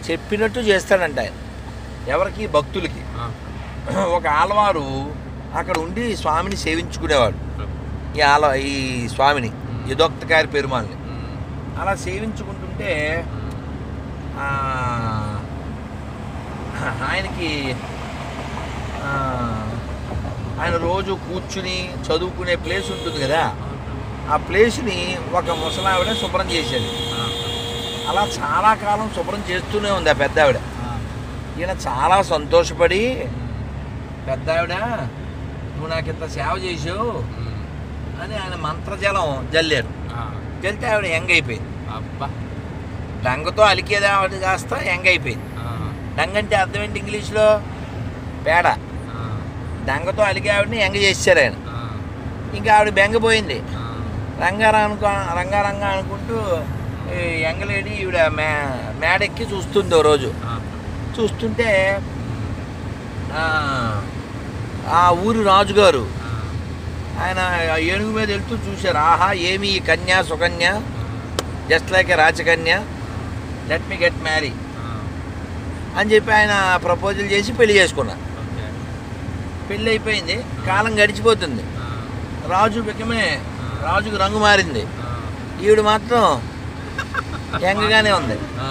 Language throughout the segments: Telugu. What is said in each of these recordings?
చెప్పినట్టు చేస్తాడంట ఆయన ఎవరికి భక్తులకి ఆ. ఒక ఆలవారు అక్కడ ఉండి స్వామిని సేవించుకునేవాడు ఈ ఆల ఈ స్వామిని యుదోక్తకారి పెరుమాల్ని ఉమ్. అలా సేవించుకుంటుంటే ఆ, ఆయనకి ఆ, ఆయన రోజు కూర్చుని చదువుకునే ప్లేస్ ఉంటుంది కదా ఆ ప్లేస్ని ఒక ముసలావిడ శుభ్రం చేసేది ఆ. అలా చాలా కాలం శుభ్రం చేస్తూనే ఉంది ఆ పెద్ద ఆవిడ ఆ. ఈయన చాలా సంతోషపడి పెద్ద ఆవిడ నువ్వు నాకు ఇంత సేవ చేసావు ఉమ్. అని ఆయన మంత్రజలం జల్లారు ఆ. జల్లితే ఆవిడ యంగ్ అయిపోయింది అబ్బా డంగతో అలికేది ఆవిడ కాస్త యంగ్ అయిపోయింది ఆ. డంగ అంటే అర్థం ఏంటి ఇంగ్లీష్లో పేడ ఆ. డంగతో అలిగే ఆవిడని యంగ్ చేశారు ఆయన ఆ. ఇంకా ఆవిడ బెంగపోయింది ఆ. రంగారా అనుకో రంగారంగా అనుకుంటూ ఈ యంగ్ లేడీ ఈవిడ మే మేడెక్కి చూస్తుంది ఓ రోజు ఆ. చూస్తుంటే ఆ, ఆ ఊరి రాజుగారు ఆ. ఆయన ఆ ఏనుగు మీద వెళ్తూ చూశారు ఆహా ఏమి ఈ కన్య సుకన్య జస్ట్ లైక్ ఏ రాచకన్య లెట్ మీ గెట్ మ్యారీ ఆ. అని చెప్పి ఆయన ప్రపోజల్ చేసి పెళ్లి చేసుకున్నారు ఓకే. పెళ్ళి అయిపోయింది కాలం గడిచిపోతుంది ఆ. రాజు బికమే రాజుకు రంగు మారింది ఆ. ఈవిడ మాత్రం యంగ్గానే ఉంది ఆ.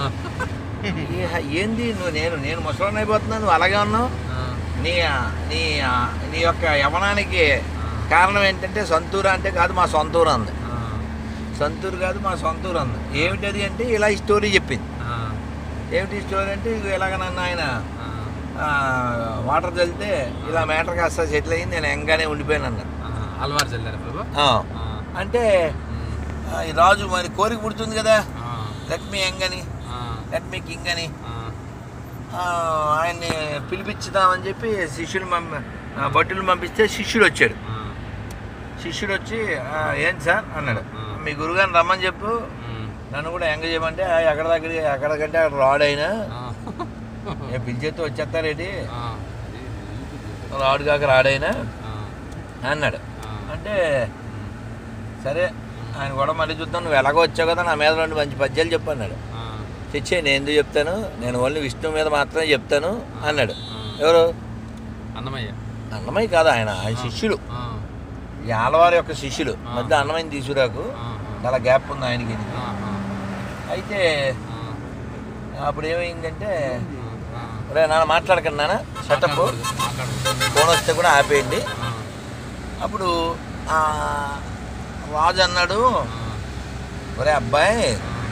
ఈ- ఏంది నువ్వు నేను నేను ముసలాన్ని అయిపోతున్నాను నువ్వు అలాగే ఉన్నావు ఆ. నీ నీ నీ యొక్క యవనానికి కారణం ఏంటంటే సొంతూరు అంటే కాదు మా సొంతూరు అంది ఆ. సొంతూరు కాదు మా సొంతూరు అంది ఏమిటది అంటే ఇలా ఈ స్టోరీ చెప్పింది ఆ. ఏమిటి ఈ స్టోరీ అంటే ఇగో ఇలాగ నన్ను ఆయన ఆ. ఆ, వాటర్ చల్లితే ఇలా మేటర్ కాస్త సెటిల్ అయ్యింది నేను ఎంగానే ఉండిపోయాను అన్న ఆ. అల్వారు చల్లారా ప్రభు ఆ, ఆ. అంటే ఉమ్. ఆ, ఈ రాజు మరి కోరిక పుడుతుంది కదా ఆ. లెట్ మీ యంగ్ అని ఆ. లెట్ మీ కింగ్ అని ఆ. ఆ, ఆయన్ని పిలిపించుదామని చెప్పి శిష్యులు పంప ఆ, భటులు పంపిస్తే శిష్యుడు వచ్చాడు ఆ. శిష్యుడు వచ్చి "ఆ, ఏంటి సార్ అన్నాడు ఆ. మీ గురుగారిని రమ్మని చెప్పు ఉమ్. నన్ను కూడా ఎంగ చేయమంటే "ఆ, ఎక్కడ దగ్గర ఎక్కడికంటే అక్కడ రాడు అయినా ఆ. ఏ పిలిచేస్తే వచ్చేస్తారేటి ఆ. రాడు కాక రాడైనా ఆ. అన్నాడు ఆ. అంటే సరే ఆయన కూడా మళ్ళీ చూద్దాం నువ్వు ఎలాగో వచ్చావు కదా నా మీద రెండు మంచి పద్యాలు చెప్పు అన్నాడు ఆ. తెచ్చే నేను ఎందుకు చెప్తాను నేను ఓన్లీ విష్ణువు మీద మాత్రమే చెప్తాను అన్నాడు ఆ. ఎవరు అన్నమయ్య అన్నమయ్య కాదు ఆయన ఆయన శిష్యులు ఆ. ఈ ఆలవారి యొక్క శిష్యులు ఆ. మధ్య అన్నమయ్య తీసుకురాకు ఆ. చాలా గ్యాప్ ఉంది ఆయనకి ఈయనకి. ఆ. ఆ. అయితే ఆ. అప్పుడు ఏమైందంటే ఆ. రే నాన్న మాట్లాడకండి నాన్న సెటప్ మాట్లాడకూడదు. మాట్లాడకూడదు. ఫోన్ వస్తే కూడా ఆపేయండి ఆ. అప్పుడు ఆ రాజు అన్నాడు ఆ. ఒరే అబ్బాయి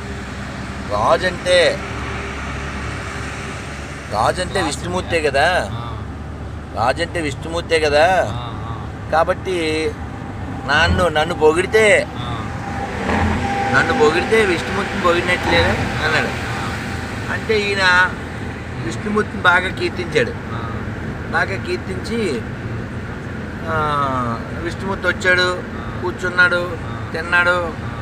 రాజు అంటే రాజు అంటే విష్ణుమూర్తే కదా ఆ. రాజు అంటే విష్ణుమూర్తే కదా ఆ. ఆ. కాబట్టి నన్ను నన్ను పొగిడితే ఆ. నన్ను పొగిడితే విష్ణుమూర్తిని పొగిడినట్లే అన్నాడు అంటే ఈయన విష్ణుమూర్తిని బాగా కీర్తించాడు ఆ. బాగా కీర్తించి ఆ, విష్ణుమూర్తి వచ్చాడు కూర్చున్నాడు తిన్నాడు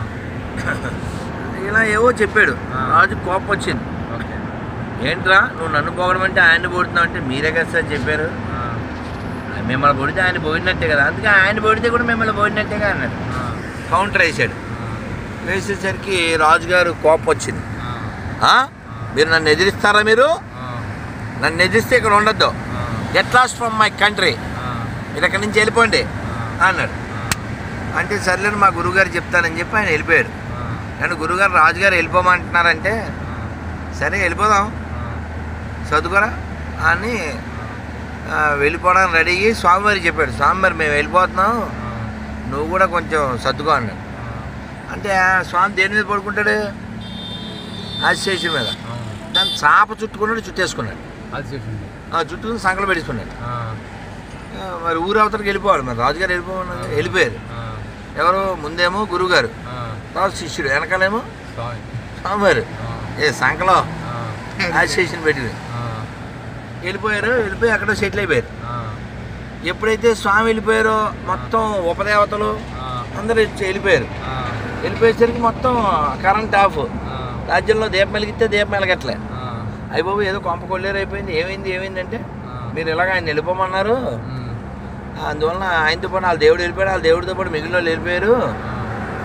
ఇలా ఏవో చెప్పాడు ఆ. రాజు కోపం వచ్చింది ఓకే. ఏంట్రా నువ్వు నన్ను పొగడం అంటే ఆయన్ని పొడుతున్నావు అంటే మీరే కదా సార్ చెప్పారు ఆ. మిమ్మల్ని పొడితే ఆయన పోయినట్టే కదా అందుకే ఆయన పొడితే కూడా మిమ్మల్ని పోయినట్టేగా అన్నాడు ఆ. కౌంటర్ వేసాడు వేసేసరికి రాజుగారు కోపం వచ్చింది ఆ. ఆ? మీరు నన్ను ఎదిరిస్తారా మీరు ఆ. నన్ను ఎదిరిస్తే ఇక్కడ ఉండొద్దు ఆ. Get lost from my country ఆ. మీరు ఎక్కడి నుంచి వెళ్ళిపోండి ఆ. అన్నాడు అంటే సర్లేని మా గురువుగారు చెప్తానని చెప్పి ఆయన వెళ్ళిపోయాడు ఆ. నన్ను గురుగారు రాజుగారు వెళ్ళిపోమంటున్నారంటే సరే వెళ్ళిపోదాం చదువుకోరా అని ఆ, వెళ్ళిపోవడానికి రెడీ అయ్యి స్వామివారికి చెప్పాడు స్వామివారి మేము వెళ్ళిపోతున్నాం నువ్వు కూడా కొంచెం సర్దుకో అన్నాడు అంటే ఆ స్వామి దేని మీద పడుకుంటాడు ఆశేషం మీద దాన్ని చాప చుట్టుకున్నాడు చుట్టేసుకున్నాడు అది చేసింది ఆ చుట్టుకుని సంకలు పెట్టేసుకున్నాడు ఆ. ఆ, మరి ఊరు అవతలకి వెళ్ళిపోవాలి మరి రాజుగారు వెళ్ళిపోమన్నారు వెళ్ళిపోయారు ఆ. ఎవరు ముందేమో గురువుగారు ఆ. తర్వాత శిష్యుడు వెనకాలేమో స్వామి. స్వామివారు ఆ. ఏ సంకలో ఆ. ఆశేషన్ పెట్టింది ఆ. వెళ్ళిపోయారు వెళ్ళిపోయి అక్కడ సెటిల్ అయిపోయారు ఆ. ఎప్పుడైతే స్వామి వెళ్ళిపోయారో మొత్తం ఉపదేవతలు ఆ. అందరూ వచ్చి వెళ్ళిపోయారు ఆ. వెళ్ళిపోయేసరికి మొత్తం కరెంట్ ఆఫ్ ఆ. రాజ్యంలో దీపం వెలిగితే దీపం వెలగట్లే ఆ. అయిపోయి ఏదో కొంప కొల్లేరు అయిపోయింది ఏమైంది ఏమైంది అంటే ఆ. మీరు ఇలాగ ఆయన వెళ్ళిపోమన్నారు ఉమ్. అందువలన ఆయనతో పాటు వాళ్ళ దేవుడు వెళ్ళిపోయాడు వాళ్ళ దేవుడితో పాటు మిగిలిన వాళ్ళు వెళ్ళిపోయారు ఆ.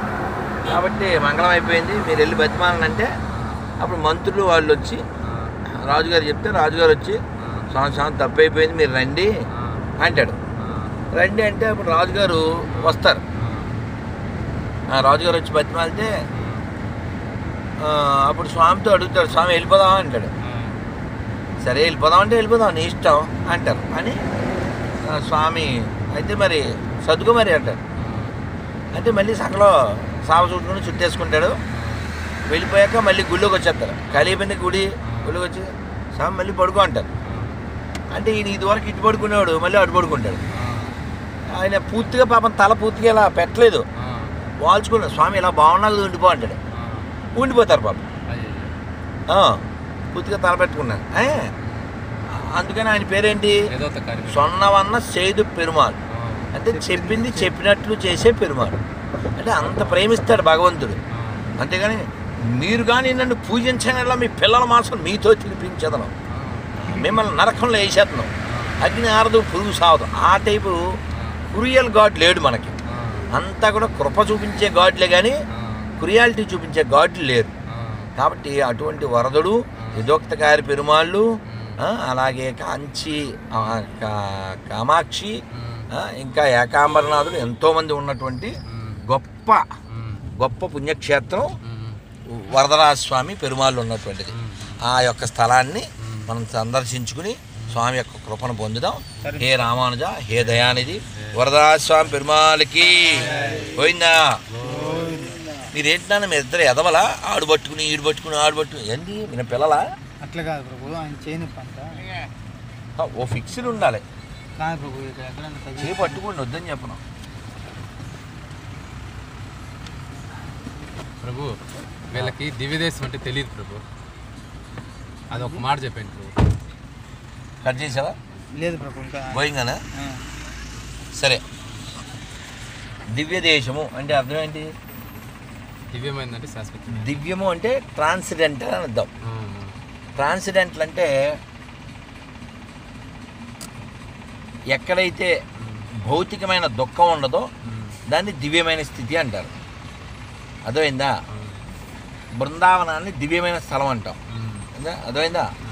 కాబట్టి మంగళం అయిపోయింది మీరు వెళ్ళి బతిమాలని అంటే అప్పుడు మంత్రులు వాళ్ళు వచ్చి ఆ. రాజుగారు చెప్తే రాజుగారు వచ్చి ఆ, స్వామి స్వామి తప్పు అయిపోయింది మీరు రండి ఆ, అంటాడు ఆ, రండి అంటే అప్పుడు రాజుగారు వస్తారు ఆ రాజుగారు వచ్చి బతిమాలితే ఆ, అప్పుడు స్వామితో అడుగుతాడు స్వామి వెళ్ళిపోదామా అంటాడు ఆ, సరే వెళ్ళిపోదాం అంటే వెళ్ళిపోదాం నీ ఇష్టం అంటారు అని ఆ, స్వామి అయితే మరి సర్దుకో మరి అంటారు అంటే మళ్ళీ సకలో సావ చుట్టుకుని చుట్టేసుకుంటాడు వెళ్ళిపోయాక మళ్ళీ గుళ్ళోకి వచ్చేస్తారు ఖాళీ అయిపోయింది గుడి గుళ్ళోకి వచ్చి స్వామి మళ్ళీ పడుకో అంటారు అంటే ఈయన ఇదివరకు ఇటు పడుకునేవాడు మళ్ళీ అటు పడుకుంటాడు ఆయన పూర్తిగా పాపం తల పూర్తిగా ఇలా పెట్టలేదు ఆ, వాల్చుకున్నాడు స్వామి ఇలా బాగున్నా ఉండిపో అంటాడు ఆ, ఉండిపోతారు పాపం అయ్యయ్యో. ఆ, పూర్తిగా తల పెట్టుకున్నాడు ఏ? అందుకని ఆయన పేరేంటి ఏదో ఒక కార్యక్రమం. సొన్నవన్న సేదు పెరుమాళ్ ఆ, అంటే చెప్పింది చెప్పినట్లు చేసే పెరుమాడు అంటే అంత ప్రేమిస్తాడు భగవంతుడు ఆ, అంతేగాని మీరు కానీ నన్ను పూజించనలా మీ పిల్లల మాసం మీతో తినిపించదను ఆ, మిమ్మల్ని నరకంలో వేసేస్తున్నాం అగ్ని ఆరదు పురుగు సావదు ఆ టైపు కురియల్ గాడ్ లేడు మనకి ఆ, అంతా కూడా కృప చూపించే గాడ్లే కానీ ఆ, కురియాలిటీ చూపించే గాడ్లు లేరు ఆ, కాబట్టి అటువంటి వరదుడు యథోక్తకారి పెరుమాళ్ళు ఆ, అలాగే కాంచి ఆ, కా- కామాక్షి ఉమ్, ఆ, ఇంకా ఏకాంబరనాథుడు ఎంతోమంది ఉన్నటువంటి ఉమ్, గొప్ప ఉమ్, గొప్ప పుణ్యక్షేత్రం ఉమ్, వరదరాజ స్వామి పెరుమాళ్ళు ఉన్నటువంటిది ఉమ్. ఆ యొక్క స్థలాన్ని మనం సందర్శించుకుని స్వామి యొక్క కృపను పొందుదాం హే రామానుజ హే దయానిధి వరదరాజ స్వామి పెరుమాళ్ళకి పోయిందా మీరేంటన్నా మీ ఇద్దరు ఎదవలా ఆడు పట్టుకుని ఈడు పట్టుకుని ఆడు పట్టుకుని ఏంటి మీ పిల్లలా అట్లా కాదు ప్రభు ఆయన చేయని పంట ఆ, ఓ ఫిక్స్డ్ ఉండాలి కాదు ప్రభు ఇక్కడ ఎక్కడైనా తగ్గి చేయి పట్టుకోండి వద్దని చెప్పను ప్రభు వీళ్ళకి దివ్యదేశం అంటే తెలియదు ప్రభు అది ఒక మాట చెప్పండి ప్రభు కట్ చేసావా లేదు ప్రభు ఇంకా పోయింగానా ఆ, సరే దివ్య దేశము అంటే అర్థం ఏంటి దివ్యమైందంటే శాశ్వతం దివ్యము అంటే ట్రాన్సిడెంటల్ అని అర్థం ఆ, ట్రాన్సిడెంటల్ అంటే ఎక్కడైతే భౌతికమైన దుఃఖం ఉండదో ఉమ్, దాన్ని దివ్యమైన స్థితి అంటారు అర్థమైందా ఆ, బృందావనాన్ని దివ్యమైన స్థలం అంటాం ఉమ్, అర్థం- అర్థమైందా ఆ,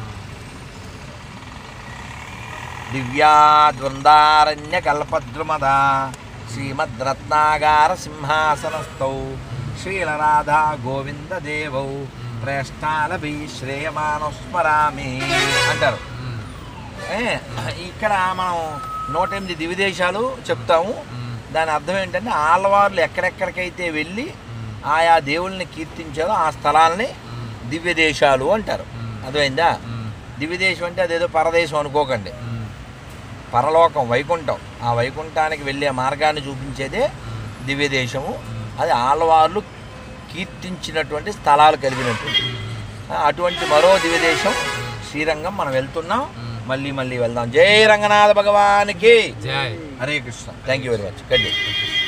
దివ్యాద్వృందారణ్య కల్పద్రుమద శ్రీమద్రత్నాగార సింహాసనస్థౌ శ్రీలరాధా గోవింద దేవౌ ప్రేష్టాలభి శ్రేయమాను స్మరామి అంటారు ఉమ్, ఏ, ఇక్కడ మనం నూట ఎనిమిది దివిదేశాలు చెప్తాము ఉమ్, దాని అర్థం ఏంటంటే ఆళ్ళవార్లు ఎక్కడెక్కడికైతే వెళ్ళి ఉమ్, ఆయా దేవుల్ని కీర్తించారో ఆ స్థలాల్ని ఉమ్, దివ్య దేశాలు అంటారు ఉమ్, అర్థమైందా ఉమ్, దివ్య దేశం అంటే అదేదో పరదేశం అనుకోకండి ఉమ్, పరలోకం వైకుంఠం ఆ వైకుంఠానికి వెళ్ళే మార్గాన్ని చూపించేదే దివ్య దేశము అది ఆళ్ళవార్లు కీర్తించినటువంటి స్థలాలు కలిగినటువంటి ఆ, అటువంటి మరో దివ్య దేశం శ్రీరంగం మనం వెళ్తున్నాం మళ్ళీ మళ్ళీ వెళ్దాం జై రంగనాథ భగవానికి జై Hare Krishna thank you very much గడ్డి